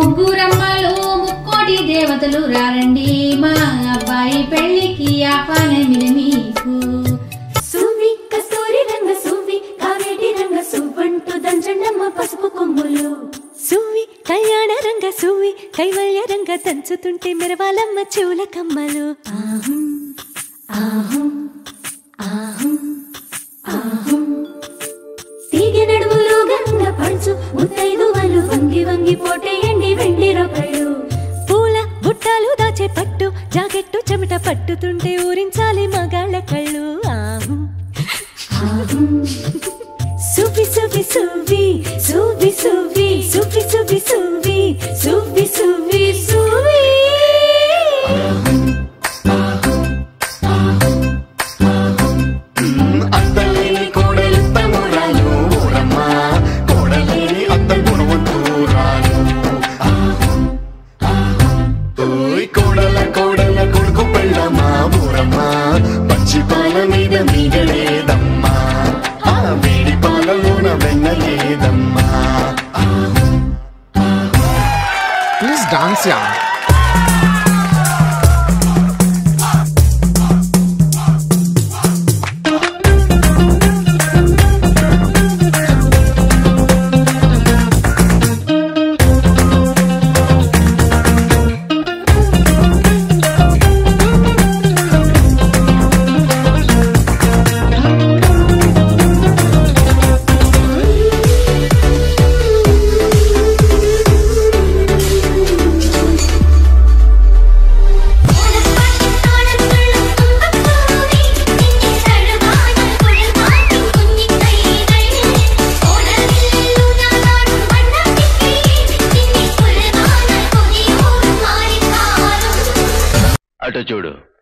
ముగ్గురమ్మలు ముక్కోటి దేవతలు రారండి మా అబ్బాయి పెళ్లికి ఆహ్వానమిది మీకు సువ్వి కస్తూరి రంగ సువ్వి కావేటి రంగ సువ్వంటూ దంచండమ్మ పసుపు కొమ్ములు సువ్వి కళ్యాణ రంగ సువ్వి కైవల్య రంగ దంచుతుంటే మెరవాలమ్మ చెవుల కమ్మలు ఆహుం ఆహుం ఆహుం ఆహుం తీగ నడుములు గంగ పడుచు ముత్తైదువలు వంగి వంగి పోటేయండి వెండి రొకళ్ళు పూల బుట్టాలు దాచే పట్టు జాకెట్టు చెమట పట్టుతుంటే ఊరించాలి మగాళ్ళ కళ్ళు ఆహు ఆహుం సువ్వి సువ్వి సువ్వి సువ్వి సువ్వి సువ్వి సువ్వి సువ్వి సువ్వి సువ్వి సువ్వి అత్తలేని కోడలు తమ్మురాలు ఊరమ్మ కోడలేని అత్త గుణవంతురాలు ఓయ్ కోడల కోడల కొడుకు పెళ్ళమ్మా ఊరమ్మ పచ్చి పాల మీద మీగలేదమ్మా ఆ వేడి పాలలోన వెన్నలేదమ్మా ప్లీజ్ డాన్స్ యా అటు చూడు